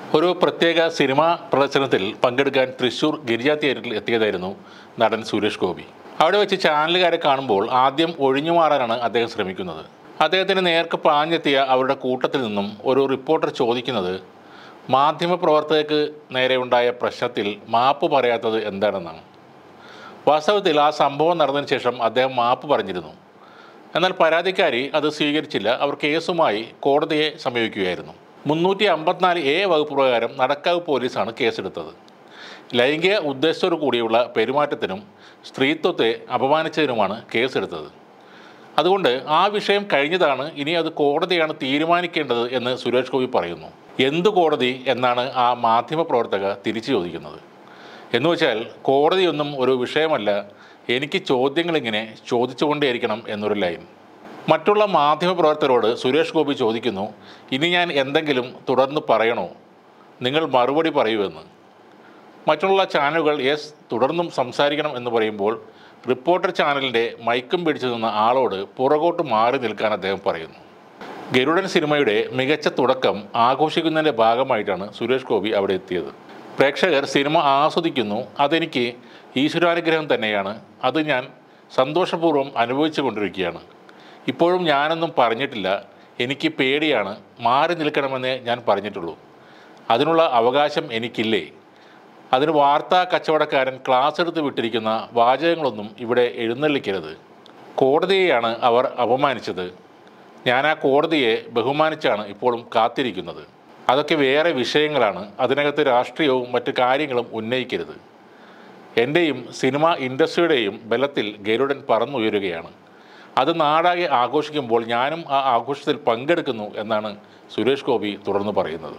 ഒരു പ്രത്യേക സിനിമാ പ്രദർശനത്തിൽ പങ്കെടുക്കാൻ തൃശൂർ ഗിരിജ തിയേറ്ററിൽ എത്തിയതായിരുന്നു നടൻ സുരേഷ് ഗോപി അവിടെ വെച്ച് ചാനലുകാരെ കാണുമ്പോൾ ആദ്യം ഒഴിഞ്ഞു മാറാനാണ് അദ്ദേഹം ശ്രമിക്കുന്നത് അദ്ദേഹത്തിന് നേർക്ക് പാഞ്ഞെത്തിയ അവരുടെ കൂട്ടത്തിൽ നിന്നും ഒരു റിപ്പോർട്ടർ ചോദിക്കുന്നത് മാധ്യമപ്രവർത്തകർക്ക് നേരെ ഉണ്ടായ പ്രശ്നത്തിൽ മാപ്പ് പറയാത്തത് എന്താണെന്നാണ് വാസ്തവത്തിൽ ആ സംഭവം നടന്നതിന് ശേഷം അദ്ദേഹം മാപ്പ് പറഞ്ഞിരുന്നു എന്നാൽ പരാതിക്കാരി അത് സ്വീകരിച്ചില്ല അവർ കേസുമായി കോടതിയെ സമീപിക്കുകയായിരുന്നു മുന്നൂറ്റി അമ്പത്തിനാല് എ വകുപ്പ് പ്രകാരം നടക്കാവ് പോലീസാണ് കേസെടുത്തത് ലൈംഗിക ഉദ്ദേശത്തോടു കൂടിയുള്ള പെരുമാറ്റത്തിനും സ്ത്രീത്വത്തെ അപമാനിച്ചതിനുമാണ് കേസെടുത്തത് അതുകൊണ്ട് ആ വിഷയം കഴിഞ്ഞതാണ് ഇനി അത് കോടതിയാണ് തീരുമാനിക്കേണ്ടത് എന്ന് സുരേഷ് ഗോപി പറയുന്നു എന്ത് കോടതി എന്നാണ് ആ മാധ്യമപ്രവർത്തക തിരിച്ചു ചോദിക്കുന്നത് എന്ന് വെച്ചാൽ കോടതിയൊന്നും ഒരു വിഷയമല്ല എനിക്ക് ചോദ്യങ്ങളിങ്ങനെ ചോദിച്ചുകൊണ്ടേയിരിക്കണം എന്നൊരു ലൈൻ മറ്റുള്ള മാധ്യമപ്രവർത്തകരോട് സുരേഷ് ഗോപി ചോദിക്കുന്നു ഇനി ഞാൻ എന്തെങ്കിലും തുടർന്ന് പറയണോ നിങ്ങൾ മറുപടി പറയൂ എന്ന് മറ്റുള്ള ചാനലുകൾ യെസ് തുടർന്നും സംസാരിക്കണം എന്ന് പറയുമ്പോൾ റിപ്പോർട്ടർ ചാനലിൻ്റെ മൈക്കും പിടിച്ചു നിന്ന ആളോട് പുറകോട്ട് മാറി നിൽക്കാൻ അദ്ദേഹം പറയുന്നു ഗരുഡൻ സിനിമയുടെ മികച്ച തുടക്കം ആഘോഷിക്കുന്നതിൻ്റെ ഭാഗമായിട്ടാണ് സുരേഷ് ഗോപി അവിടെ എത്തിയത് പ്രേക്ഷകർ സിനിമ ആസ്വദിക്കുന്നു അതെനിക്ക് ഈശ്വരാനുഗ്രഹം തന്നെയാണ് അത് ഞാൻ സന്തോഷപൂർവ്വം അനുഭവിച്ചു കൊണ്ടിരിക്കുകയാണ് ഇപ്പോഴും ഞാനൊന്നും പറഞ്ഞിട്ടില്ല എനിക്ക് പേടിയാണ് മാറി നിൽക്കണമെന്നേ ഞാൻ പറഞ്ഞിട്ടുള്ളൂ അതിനുള്ള അവകാശം എനിക്കില്ലേ അതിന് വാർത്താ കച്ചവടക്കാരൻ ക്ലാസ് എടുത്ത് വിട്ടിരിക്കുന്ന വാചകങ്ങളൊന്നും ഇവിടെ എഴുന്നള്ളിക്കരുത് കോടതിയെയാണ് അവർ അപമാനിച്ചത് ഞാൻ ആ കോടതിയെ ബഹുമാനിച്ചാണ് ഇപ്പോഴും കാത്തിരിക്കുന്നത് അതൊക്കെ വേറെ വിഷയങ്ങളാണ് അതിനകത്ത് രാഷ്ട്രീയവും മറ്റു കാര്യങ്ങളും ഉന്നയിക്കരുത് എൻ്റെയും സിനിമ ഇൻഡസ്ട്രിയുടെയും ബലത്തിൽ ഗരുഡൻ പറന്നുയരുകയാണ് അത് നാടാകെ ആഘോഷിക്കുമ്പോൾ ഞാനും ആ ആഘോഷത്തിൽ പങ്കെടുക്കുന്നു എന്നാണ് സുരേഷ് ഗോപി തുടർന്ന് പറയുന്നത്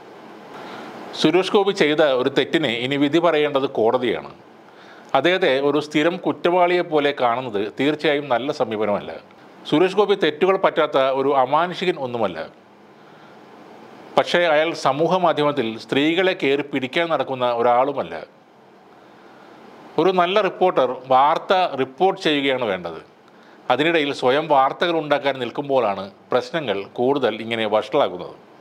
സുരേഷ് ഗോപി ചെയ്ത ഒരു തെറ്റിനെ ഇനി വിധി പറയേണ്ടത് കോടതിയാണ് അദ്ദേഹത്തെ ഒരു സ്ഥിരം കുറ്റവാളിയെ പോലെ കാണുന്നത് തീർച്ചയായും നല്ല സമീപനമല്ല സുരേഷ് ഗോപി തെറ്റുകൾ പറ്റാത്ത ഒരു അമാനുഷികൻ ഒന്നുമല്ല പക്ഷേ അയാൾ സമൂഹ മാധ്യമത്തിൽ സ്ത്രീകളെ കയറി പിടിക്കാൻ നടക്കുന്ന ഒരാളുമല്ല ഒരു നല്ല റിപ്പോർട്ടർ വാർത്ത റിപ്പോർട്ട് ചെയ്യുകയാണ് വേണ്ടത് അതിനിടയിൽ സ്വയം വാർത്തകൾ ഉണ്ടാക്കാൻ നിൽക്കുമ്പോഴാണ് പ്രശ്നങ്ങൾ കൂടുതൽ ഇങ്ങനെ വഷളാകുന്നത്